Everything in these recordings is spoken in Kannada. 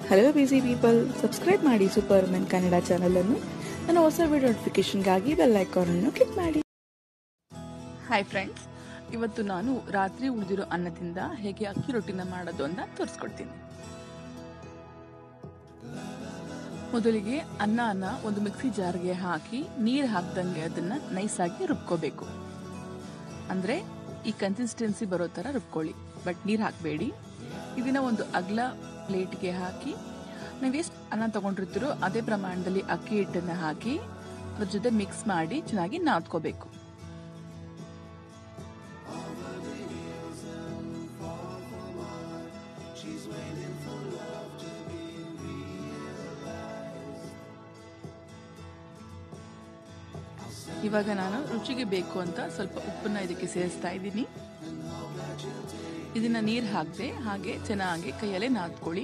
ಹಲೋ ಬಿಸಿ ಪೀಪಲ್ ಸಬ್ಸ್ಕ್ರೈಬ್ ಮಾಡಿ ಸೂಪರ್ ವುಮೆನ್ ಕನ್ನಡ ಚಾನಲನ್ನು ನನ್ನ ಹೊಸ ವಿಡಿಯೋ ನೋಟಿಫಿಕೇಶನ್ಗಾಗಿ ಬೆಲ್ ಐಕಾನನ್ನು ಕ್ಲಿಕ್ ಮಾಡಿ ಹಾಯ್ ಫ್ರೆಂಡ್ಸ್ ಇವತ್ತು ನಾನು ರಾತ್ರಿ ಉಳಿದಿರೋ ಅನ್ನದಿಂದ ಹೇಗೆ ಅಕ್ಕಿ ರೊಟ್ಟಿನ ಮಾಡೋದು ಅಂತ ತೋರಿಸ್ಕೊಡ್ತೀನಿ ಮೊದಲಿಗೆ ಅನ್ನನ ಒಂದು ಮಿಕ್ಸಿ ಜಾರ್ಗೆ ಹಾಕಿ ನೀರು ಹಾಕ್ದಂಗೆ ಅದನ್ನ ನೈಸಾಗಿ ರುಬ್ಕೋಬೇಕು ಅಂದ್ರೆ ಈ ಕನ್ಸಿಸ್ಟೆನ್ಸಿ ಬರೋ ಥರ ರುಬ್ಕೊಳ್ಳಿ ಬಟ್ ನೀರು ಹಾಕಬೇಡಿ ಇದನ್ನ ಒಂದು ಅಗ್ಲ ಪ್ಲೇಟ್ಗೆ ಹಾಕಿ ನೀವು ಎಷ್ಟು ಅನ್ನ ತಗೊಂಡಿರ್ತೀರೋ ಅದೇ ಪ್ರಮಾಣದಲ್ಲಿ ಅಕ್ಕಿ ಹಿಟ್ಟನ್ನು ಹಾಕಿ ಅದ್ರ ಜೊತೆ ಮಿಕ್ಸ್ ಮಾಡಿ ಚೆನ್ನಾಗಿ ನಾದ್ಕೋಬೇಕು ಇವಾಗ ನಾನು ರುಚಿಗೆ ಬೇಕು ಅಂತ ಸ್ವಲ್ಪ ಉಪ್ಪನ್ನ ಇದಕ್ಕೆ ಸೇರಿಸ್ತಾ ಇದ್ದೀನಿ ಇದನ್ನ ನೀರು ಹಾಕದೆ ಹಾಗೆ ಚೆನ್ನಾಗಿ ಕೈಯಲ್ಲೇ ನಾದ್ಕೊಳ್ಳಿ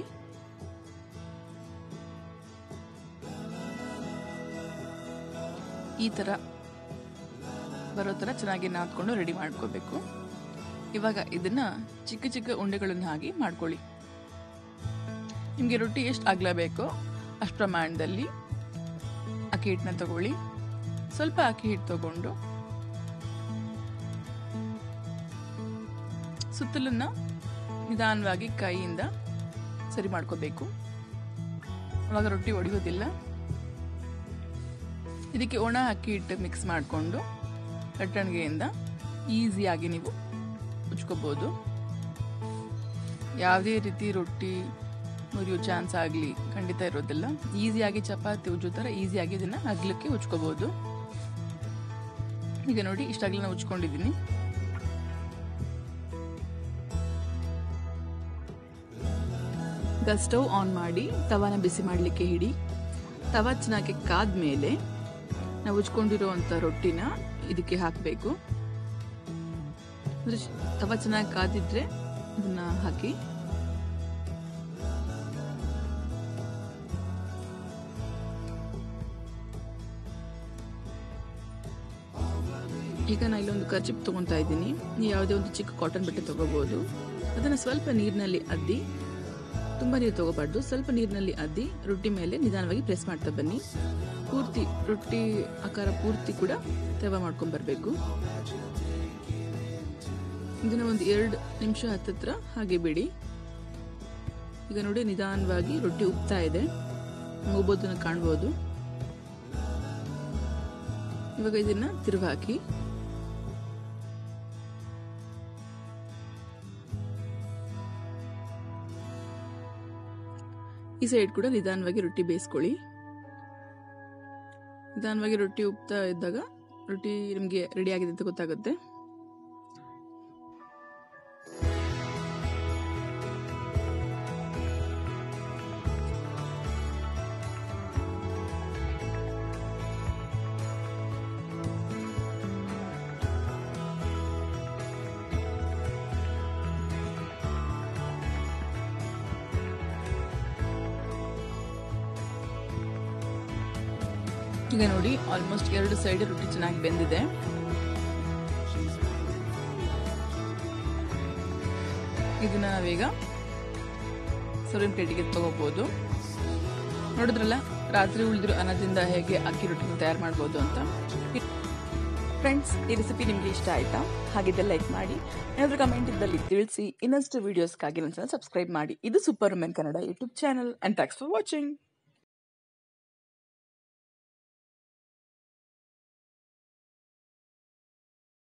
ಈ ತರ ಬರೋ ತರ ಚೆನ್ನಾಗಿ ನಾದ್ಕೊಂಡು ರೆಡಿ ಮಾಡ್ಕೋಬೇಕು ಇವಾಗ ಇದನ್ನ ಚಿಕ್ಕ ಚಿಕ್ಕ ಉಂಡೆಗಳನ್ನು ಹಾಕಿ ಮಾಡ್ಕೊಳ್ಳಿ ನಿಮಗೆ ರೊಟ್ಟಿ ಎಷ್ಟು ಅಗಲ ಬೇಕೋ ಅಷ್ಟು ಪ್ರಮಾಣದಲ್ಲಿ ಅಕ್ಕಿ ಹಿಟ್ಟನ್ನ ತಗೊಳ್ಳಿ ಸ್ವಲ್ಪ ಅಕ್ಕಿ ಹಿಟ್ಟು ತಗೊಂಡು ಸುತ್ತಲನ್ನ ನಿಧಾನವಾಗಿ ಕೈಯಿಂದ ಸರಿ ಮಾಡ್ಕೋಬೇಕು ಅವಾಗ ರೊಟ್ಟಿ ಒಡೆಯೋದಿಲ್ಲ ಇದಕ್ಕೆ ಒಣ ಅಕ್ಕಿ ಹಿಟ್ಟು ಮಿಕ್ಸ್ ಮಾಡಿಕೊಂಡು ಲಟ್ಟಣಿಗೆಯಿಂದ ಈಸಿಯಾಗಿ ನೀವು ಉಚ್ಕೋಬೋದು ಯಾವುದೇ ರೀತಿ ರೊಟ್ಟಿ ಮುರಿಯೋ ಚಾನ್ಸ್ ಆಗಲಿ ಖಂಡಿತ ಇರೋದಿಲ್ಲ ಈಸಿಯಾಗಿ ಚಪಾತಿ ಉಜ್ಜೋ ಥರ ಈಸಿಯಾಗಿ ಇದನ್ನು ಅಗ್ಲಕ್ಕೆ ಉಚ್ಕೋಬೋದು ಈಗ ನೋಡಿ ಇಷ್ಟಾಗಲಿ ನಾನು ಉಚ್ಕೊಂಡಿದ್ದೀನಿ ಈಗ ಸ್ಟವ್ ಆನ್ ಮಾಡಿ ತವಾನ ಬಿಸಿ ಮಾಡಲಿಕ್ಕೆ ಹಿಡಿ ತವ ಚೆನ್ನಾಗಿ ಕಾದ್ಮೇಲೆ ನಾವು ಉಜ್ಕೊಂಡಿರುವಂಥ ರೊಟ್ಟಿನ ಇದಕ್ಕೆ ಹಾಕಬೇಕು ತವ ಚೆನ್ನಾಗಿ ಕಾದಿದ್ರೆ ಇದನ್ನ ಹಾಕಿ ಈಗ ನಾನು ಇಲ್ಲೊಂದು ಕರ್ಚಿಪ್ ತೊಗೊತಾ ಇದ್ದೀನಿ ನೀವು ಯಾವುದೇ ಒಂದು ಚಿಕ್ಕ ಕಾಟನ್ ಬಟ್ಟೆ ತೊಗೋಬೋದು ಅದನ್ನು ಸ್ವಲ್ಪ ನೀರಿನಲ್ಲಿ ಅದ್ದಿ ತುಂಬ ನೀರು ತೊಗೋಬಾರ್ದು ಸ್ವಲ್ಪ ನೀರಿನಲ್ಲಿ ಅದ್ದಿ ರೊಟ್ಟಿ ಮೇಲೆ ನಿಧಾನವಾಗಿ ಪ್ರೆಸ್ ಮಾಡ್ತಾ ಬನ್ನಿ ಪೂರ್ತಿ ರೊಟ್ಟಿ ಆಕಾರ ಪೂರ್ತಿ ಕೂಡ ತವ ಮಾಡ್ಕೊಂಡು ಬರಬೇಕು ಇದನ್ನ ಒಂದು ಎರಡು ನಿಮಿಷ ಹತ್ತತ್ರ ಹಾಗೆ ಬಿಡಿ ಈಗ ನೋಡಿ ನಿಧಾನವಾಗಿ ರೊಟ್ಟಿ ಉಪ್ತಾ ಇದೆ ಉಬ್ಬೋದನ್ನು ಕಾಣ್ಬೋದು ಇವಾಗ ಇದನ್ನ ತಿರುಗಿ ಹಾಕಿ ಈ ಸೈಡ್ ಕೂಡ ನಿಧಾನವಾಗಿ ರೊಟ್ಟಿ ಬೇಯಿಸ್ಕೊಳ್ಳಿ ನಿಧಾನವಾಗಿ ರೊಟ್ಟಿ ಉಪ್ತಾ ಇದ್ದಾಗ ರೊಟ್ಟಿ ನಿಮಗೆ ರೆಡಿ ಆಗಿದೆ ಅಂತ ಗೊತ್ತಾಗುತ್ತೆ ಈಗ ನೋಡಿ ಆಲ್ಮೋಸ್ಟ್ ಎರಡು ಸೈಡ್ ರೊಟ್ಟಿ ಚೆನ್ನಾಗಿ ಬೆಂದಿದೆ ಇದನ್ನ ನಾವೀಗ ಸರ್ವಿಂಗ್ ಪ್ಲೇಟಿಗೆ ತಗೋಬಹುದು ನೋಡಿದ್ರಲ್ಲ ರಾತ್ರಿ ಉಳಿದಿರೋ ಅನ್ನದಿಂದ ಹೇಗೆ ಅಕ್ಕಿ ರೊಟ್ಟಿನ ತಯಾರು ಮಾಡ್ಬೋದು ಅಂತ ಫ್ರೆಂಡ್ಸ್ ಈ ರೆಸಿಪಿ ನಿಮಗೆ ಇಷ್ಟ ಆಯ್ತಾ ಹಾಗಿದ್ದೆ ಲೈಕ್ ಮಾಡಿ ಏನಾದರೂ ಕಮೆಂಟ್ ಇದ್ದಲ್ಲಿ ತಿಳಿಸಿ ಇನ್ನಷ್ಟು ವಿಡಿಯೋಸ್ಗಾಗಿ ನನ್ನ ಚಾನಲ್ ಸಬ್ಸ್ಕ್ರೈಬ್ ಮಾಡಿ ಇದು super women Kannada YouTube channel and thanks for watching